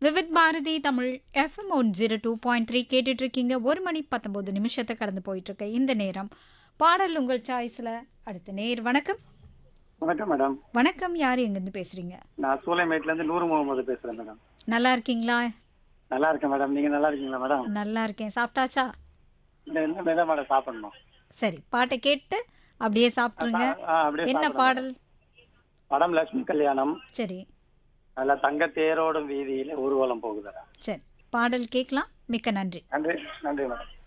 Vividh Bharati Tamil FM one zero two point three கேட்டுட்டு இருக்கீங்க ஒரு மணி பத்தொன்பது நிமிஷத்தை கடந்து போயிட்டு இருக்க இந்த நேரம் பாடல் உங்கள் சாய்ஸ்ல அடுத்த நேர் வணக்கம் வணக்கம் மேடம் வணக்கம் யார் எங்கேருந்து பேசுறீங்க நான் சூளைமேட்ல இருந்து நூறு முகமது பேசுறேன் மேடம் நல்லா இருக்கீங்களா நல்லா இருக்கேன் மேடம் நீங்க நல்லா இருக்கீங்களா மேடம் நல்லா இருக்கேன் சாப்பிட்டாச்சா இந்த என்ன மேடம் மேடம் சாப்பிடணும் சரி பாட்டை கேட்டு அப்படியே சாப்பிட்ருங்க ஆ, அப்படியே என்ன சாப்பிடுறேன் பாடல் படம் லட்சுமி கல்யாணம் சரி அதில் தங்க தேரோடும் வீதியில ஊர்வலம் போகுதுடா சரி பாடல் கேட்கலாம் மிக்க நன்றி நன்றி நன்றி மேடம்